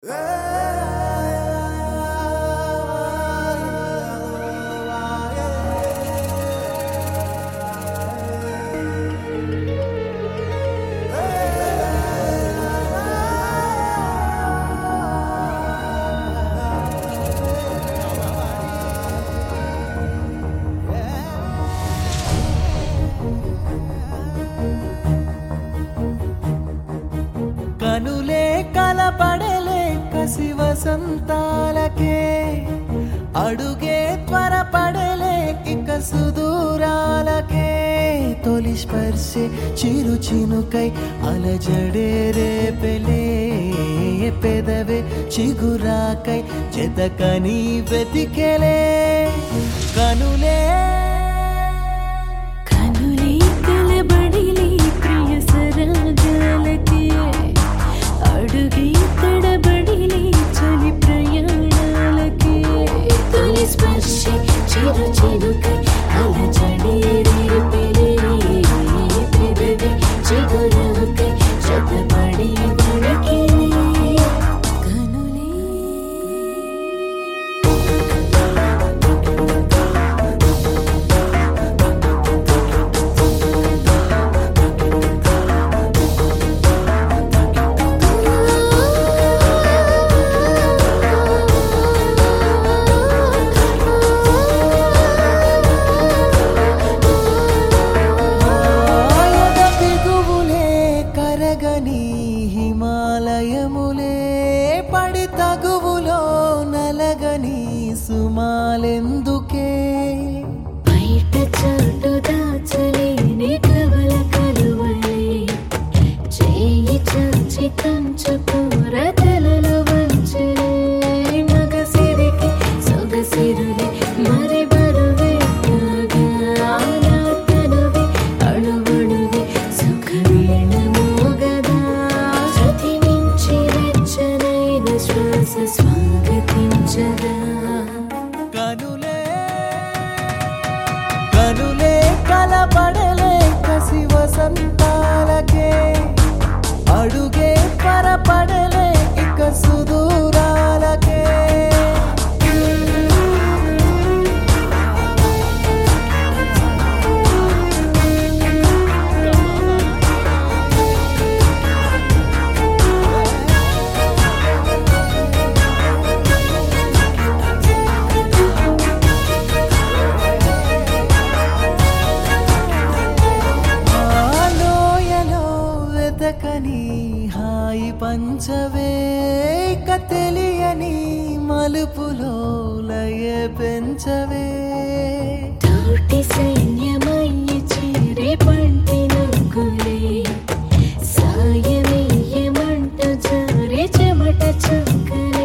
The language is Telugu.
కనులే కలపడలే కసి వసంతాలకే అడుగే త్వరపడలే ఇక సుదూరాలకే తొలి స్పర్శే చిరు చినుకై అలజడే రేపెలే పెదవే చిగురాకై చెతకని వెతికెలే కనులే కనులే కలబడిలే ప్రియ సరాగాలకి అడుగే తడబడిలే చలి ప్రయాణాలకి తొలి స్పర్శ చిరు చిరుకై అలజడే రేపిలే పెదవి చిగురాకై చదబడి వణికిలే కనులే ఆయద బిగువులే కరగని హిమాలయములే పడి తగువులో నలగని సుమాలెందుకే బయట చాటు దాచలేని కవల కలువలే చేయి చాచి కంచుకోర తలలో వంచలే మగసిరికి సొగసిరులే మరి బరువే కాగా నా తనువే అణువణువే సుఖవీణ మోగదా శృతి మించి వెచ్చనైన శ్వాస స్వాగతించదా కనులే కనులే కలపడలే కసి వసంతాలకే అడుగే పరపడలే ఇక సుదూరాలకే ఆ లోయలో వెతకని హాయి పంచవే ఇక తెలియని మలుపులో లయ పెంచవే తోటి సైన్యమయ్యి చేరే పంటి నొగ్గులే సాయమేయమంటూ జారే చెమట చుక్కలే